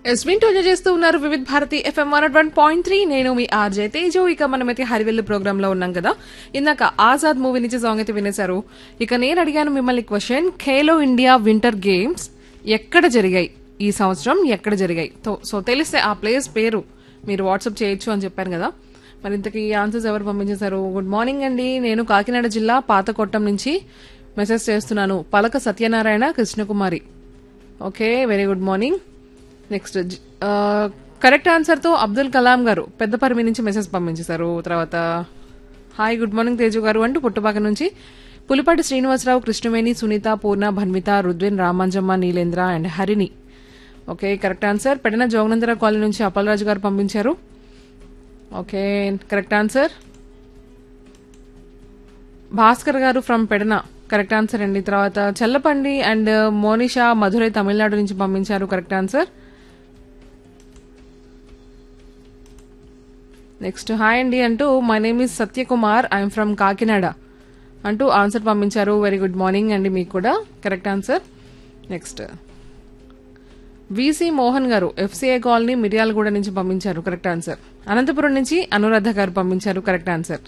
ఎస్విన్ టోజా చేస్తూ ఉన్నారు Vividh Bharati FM one one point three నేను మీ ఆర్జే తేజు ఇక మనమైతే హరివెల్లు ప్రోగ్రామ్ లో ఉన్నాం కదా ఇందాక ఆజాద్ మూవీ నుంచి సాంగ్ అయితే వినేశారు ఇక నేను అడిగాను మిమ్మల్ని question Khelo India winter games ఎక్కడ జరిగాయి ఈ సంవత్సరం ఎక్కడ జరిగాయి తో- సో తెలిస్తే ఆ ప్లేస్ పేరు మీరు వాట్సాప్ చేయొచ్చు అని చెప్పాను కదా మరి ఇంతకీ ఆన్సర్స్ ఎవరు పంపించేశారు గుడ్ మార్నింగ్ అండి నేను కాకినాడ జిల్లా పాతకొట్టం నుంచి మెసేజ్ చేస్తున్నాను పలక Satyanarayana Krishnakumari okay very good morning next correct answer తో అబ్దుల్ కలాం గారు పెద్దపరిమి నుంచి మెసేజ్ పంపించేశారు తర్వాత హాయ్ గుడ్ మార్నింగ్ తేజు గారు అంటూ పుట్టుపాక నుంచి Pulipati Srinivasarao Krishnaveni Sunitha Purna Bhanvitha Rudvin Ramanjamma Neelendra and Harini okay correct answer Pedana జోగనందర కాలనీ నుంచి అప్పలరాజు గారు పంపించారు ఓకే కరెక్ట్ ఆన్సర్ భాస్కర్ గారు ఫ్రమ్ పెడన కరెక్ట్ ఆన్సర్ అండి తర్వాత చెల్లపండి అండ్ మోనిషా మధురై తమిళనాడు నుంచి పంపించారు కరెక్ట్ ఆన్సర్ నెక్స్ట్ హాయ్ అండి అంటూ my name is Satyakumar I'm from Kakinada అంటూ ఆన్సర్ పంపించారు వెరీ గుడ్ మార్నింగ్ అండి మీకు కూడా correct answer next V C Mohan గారు ఎఫ్సిఐ కాలనీ మిర్యాలగూడ నుంచి పంపించారు కరెక్ట్ ఆన్సర్ అనంతపురం నుంచి అనురాధ గారు పంపించారు కరెక్ట్ ఆన్సర్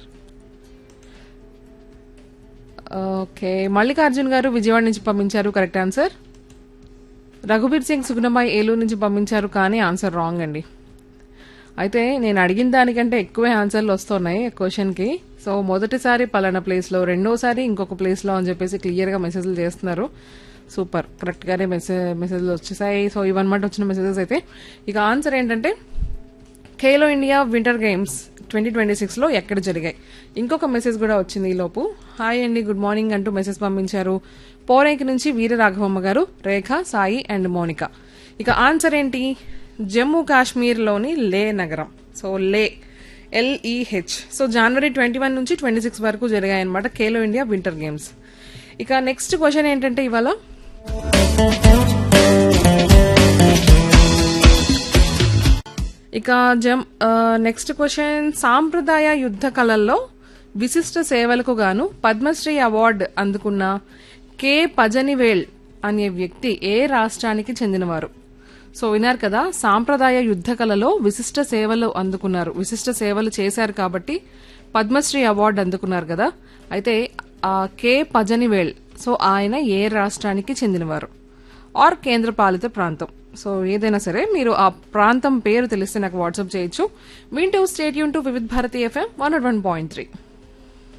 ఓకే మల్లికార్జున్ గారు విజయవాడ నుంచి పంపించారు కరెక్ట్ ఆన్సర్ రఘుబీర్ సింగ్ సుగుణబాయ్ ఏలూరు నుంచి పంపించారు కానీ ఆన్సర్ రాంగ్ అండి అయితే నేను అడిగిన దానికంటే ఎక్కువే ఆన్సర్లు వస్తున్నాయి క్వశ్చన్కి సో మొదటిసారి పలానా ప్లేస్లో రెండోసారి ఇంకొక ప్లేస్లో అని చెప్పేసి క్లియర్గా మెసేజ్లు చేస్తున్నారు సూపర్ కరెక్ట్గానే మెసేజ్ మెసేజ్లు వచ్చేసాయి సో ఇవన్నమాట వచ్చిన మెసేజెస్ అయితే ఇక ఆన్సర్ ఏంటంటే Khelo India winter games twenty twenty సిక్స్లో ఎక్కడ జరిగాయి ఇంకొక మెసేజ్ కూడా వచ్చింది ఈ లోపు హాయ్ అండి గుడ్ మార్నింగ్ అంటూ మెసేజ్ పంపించారు పోరేకి నుంచి వీర రాఘవమ్మ గారు రేఖ సాయి అండ్ మోనిక ఇక ఆన్సర్ ఏంటి జమ్మూ కాశ్మీర్లోని లే నగరం సో లే ఎల్ఈహెచ్ సో జనవరి ట్వంటీ వన్ నుంచి ట్వంటీ సిక్స్ వరకు జరిగాయి అనమాట ఖేలో ఇండియా వింటర్ గేమ్స్ ఇక నెక్స్ట్ క్వశ్చన్ ఏంటంటే ఇవాళ ఇక జమ్ నెక్స్ట్ క్వశ్చన్ సాంప్రదాయ యుద్ధ కళల్లో విశిష్ట సేవలకు గాను పద్మశ్రీ అవార్డు అందుకున్న కె పజనివేల్ అనే వ్యక్తి ఏ రాష్ట్రానికి చెందినవారు సో విన్నారు కదా సాంప్రదాయ యుద్ధ కళలో విశిష్ట సేవలు అందుకున్నారు విశిష్ట సేవలు చేశారు కాబట్టి పద్మశ్రీ అవార్డు అందుకున్నారు కదా అయితే ఆ కె పజనివేల్ సో ఆయన ఏ రాష్ట్రానికి చెందినవారు ఆర్ కేంద్ర పాలిత ప్రాంతం సో ఏదైనా సరే మీరు ఆ ప్రాంతం పేరు తెలిస్తే నాకు వాట్సాప్ చేయొచ్చు వింటూ స్టేట్ యూన్ to Vividh Bharati FM one one point three